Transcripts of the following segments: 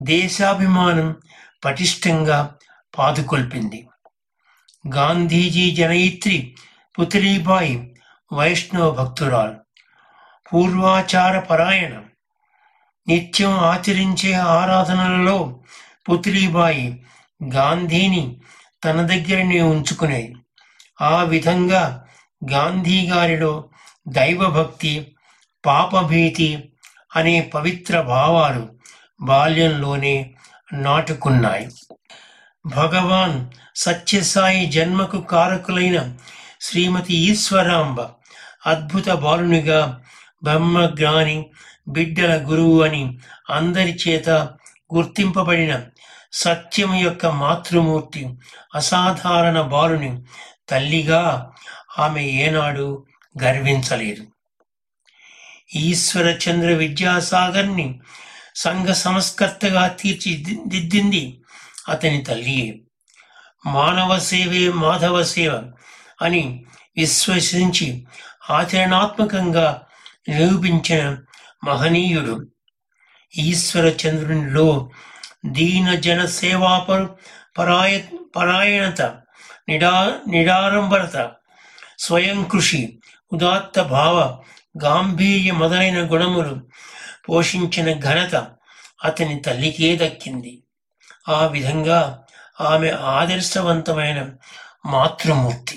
దేశాభిమానం పటిష్టంగా పాదుకొల్పింది గాంధీజీ జనయిత్రి పుతలీబాయి వైష్ణవ భక్తురాలు పూర్వాచార పరాయణ నిత్యం ఆచరించే ఆరాధనలలో పుతలీబాయి గాంధీని తన దగ్గరనే ఉంచుకునేది ఆ విధంగా గాంధీ గారిలో దైవభక్తి పాపభీతి అనే పవిత్ర భావాలు బాల్యంలోనే నాటుకున్నాయి భగవాన్ సత్యసాయి జన్మకు కారకులైన శ్రీమతి ఈశ్వరాంబ అద్భుత బాలునిగా బ్రహ్మజ్ఞాని బిడ్డల గురువు అని అందరి చేత గుర్తింపబడిన సత్యం యొక్క మాతృమూర్తి అసాధారణ బాలుని తల్లిగా ఆమె ఏనాడు గర్వించలేదు ఈశ్వర చంద్ర విద్యాసాగర్ని సంఘ సంస్కర్తగా తీర్చిదిద్దింది అతని తల్లియే మానవ సేవే మాధవ సేవ అని విశ్వసించి ఆచరణాత్మకంగా నిరూపించిన మహనీయుడు ఈశ్వర చంద్రునిలో దీన జన సేవాపరు పరాయ పరాయణత నిడా నిడారంబరత స్వయం కృషి ఉదాత్త భావ గాంభీర్య మొదలైన గుణములు పోషించిన ఘనత అతని తల్లికే దక్కింది ఆ విధంగా ఆమె ఆదర్శవంతమైన మాతృమూర్తి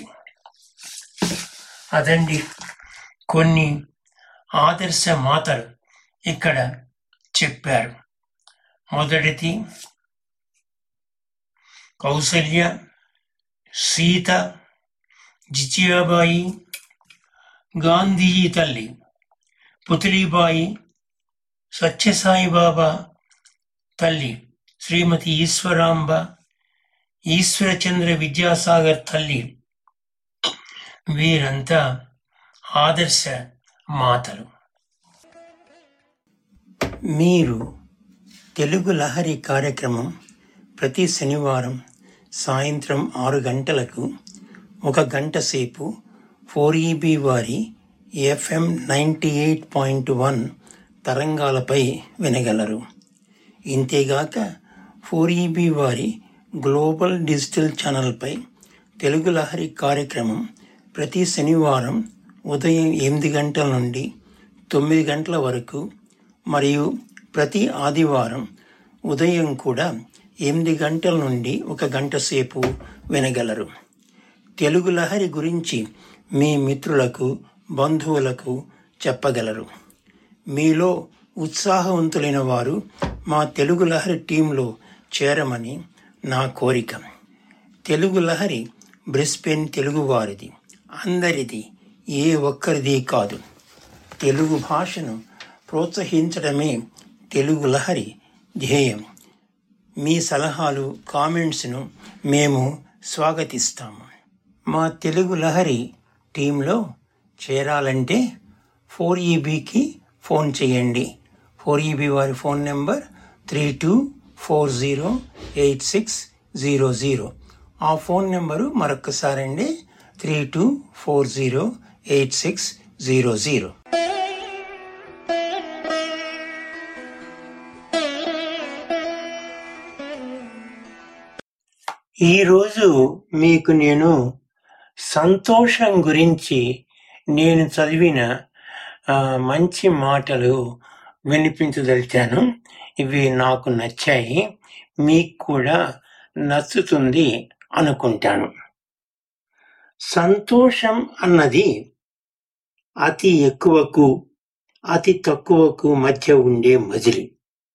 అదండి కొన్ని ఆదర్శ మాతలు ఇక్కడ చెప్పారు మొదటిది కౌసల్య సీత జిజియాబాయి గాంధీజీ తల్లి పుతలీబాయి సత్యసాయిబాబా తల్లి శ్రీమతి ఈశ్వరాంబ ఈశ్వరచంద్ర విద్యాసాగర్ తల్లి వీరంతా ఆదర్శ మాతలు మీరు తెలుగు లహరి కార్యక్రమం ప్రతి శనివారం సాయంత్రం ఆరు గంటలకు ఒక గంట సేపు ఫోర్ ఈబీ వారి FM ninety eight point one తరంగాలపై వినగలరు ఇంతేగాక ఫోర్ ఈబీ వారి గ్లోబల్ డిజిటల్ ఛానల్పై తెలుగు లహరి కార్యక్రమం ప్రతి శనివారం ఉదయం ఎనిమిది గంటల నుండి తొమ్మిది గంటల వరకు మరియు ప్రతి ఆదివారం ఉదయం కూడా ఎనిమిది గంటల నుండి ఒక గంట సేపు వినగలరు తెలుగు లహరి గురించి మీ మిత్రులకు బంధువులకు చెప్పగలరు మీలో ఉత్సాహవంతులైన వారు మా తెలుగు లహరి టీంలో చేరమని నా కోరిక తెలుగు లహరి బ్రిస్బెన్ తెలుగువారిది అందరిది ఏ ఒక్కరిది కాదు తెలుగు భాషను ప్రోత్సహించడమే తెలుగు లహరి ధ్యేయం మీ సలహాలు కామెంట్స్ను మేము స్వాగతిస్తాము మా తెలుగు లహరి టీంలో చేరాలంటే ఫోర్ ఈబీకి ఫోన్ చేయండి ఫోర్ ఈబీ వారి phone number three two four zero eight six zero zero ఆ ఫోన్ నెంబరు మరొకసారండి three two four zero eight six zero zero ఈరోజు మీకు నేను సంతోషం గురించి నేను చదివిన ఆ, మంచి మాటలు వినిపించదలిచాను ఇవి నాకు నచ్చాయి మీకు కూడా నచ్చుతుంది అనుకుంటాను సంతోషం అన్నది అతి ఎక్కువకు అతి తక్కువకు మధ్య ఉండే మజిలి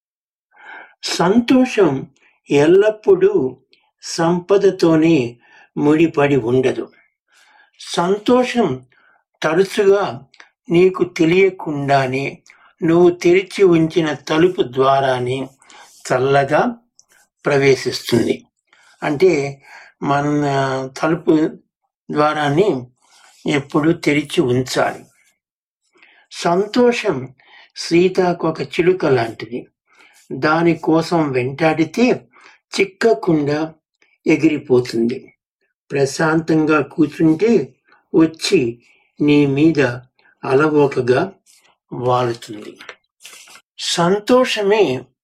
సంతోషం ఎల్లప్పుడూ సంపదతోనే ముడిపడి ఉండదు సంతోషం తరచుగా నీకు తెలియకుండానే నువ్వు తెరిచి ఉంచిన తలుపు ద్వారానే చల్లగా ప్రవేశిస్తుంది అంటే మన తలుపు ద్వారానే ఎప్పుడు తెరిచి ఉంచాలి సంతోషం సీతాకొక చిలుక లాంటిది దాని కోసం వెంటాడితే చిక్కకుండా ఎగిరిపోతుంది ప్రశాంతంగా కూర్చుంటే వచ్చి నీ మీద అలవోకగా వాలుతుంది సంతోషమే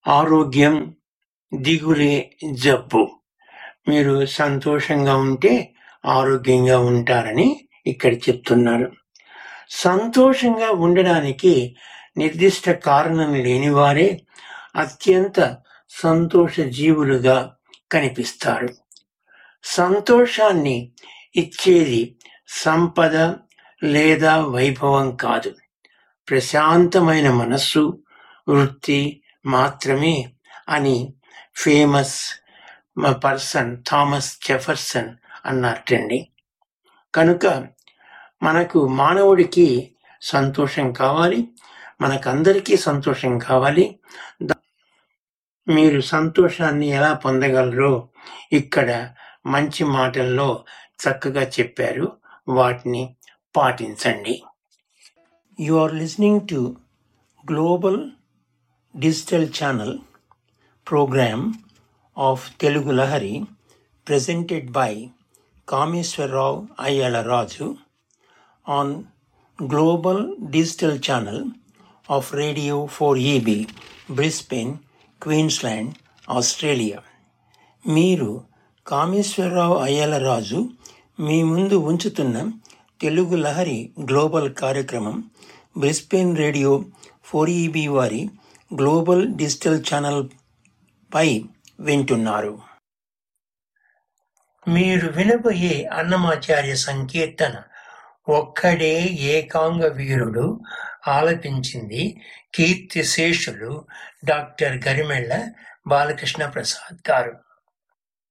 ఆరోగ్యం దిగులే జబ్బు మీరు సంతోషంగా ఉంటే ఆరోగ్యంగా ఉంటారని ఇక్కడ చెప్తున్నారు సంతోషంగా ఉండడానికి నిర్దిష్ట కారణం లేనివారే అత్యంత సంతోష జీవులుగా కనిపిస్తారు సంతోషాన్ని ఇచ్చేది సంపద లేదా వైభవం కాదు ప్రశాంతమైన మనస్సు వృత్తి మాత్రమే అని ఫేమస్ పర్సన్ థామస్ జెఫర్సన్ అన్నట్టండి కనుక మనకు మానవుడికి సంతోషం కావాలి మనకందరికీ సంతోషం కావాలి ద- మీరు సంతోషాన్ని ఎలా పొందగలరో ఇక్కడ మంచి మాటల్లో చక్కగా చెప్పారు వాటిని పాటించండి you are listening to global digital channel program of Telugu Lahari presented by Kameswarrao Ayala Raju on Global Digital Channel of Radio 4EB, Brisbane, Queensland, Australia. మీరు కామేశ్వరరావు అయ్యల రాజు మీ ముందు ఉంచుతున్న తెలుగు లహరి గ్లోబల్ కార్యక్రమం బ్రిస్బెన్ రేడియో ఫోర్ ఈబీ వారి global digital channel పై వింటున్నారు మీరు వినబోయే అన్నమాచార్య సంకీర్తన ఒక్కడే ఏకాంగ వీరుడు ఆలపించింది కీర్తిశేషులు డాక్టర్ గరిమెళ్ళ బాలకృష్ణ ప్రసాద్ గారు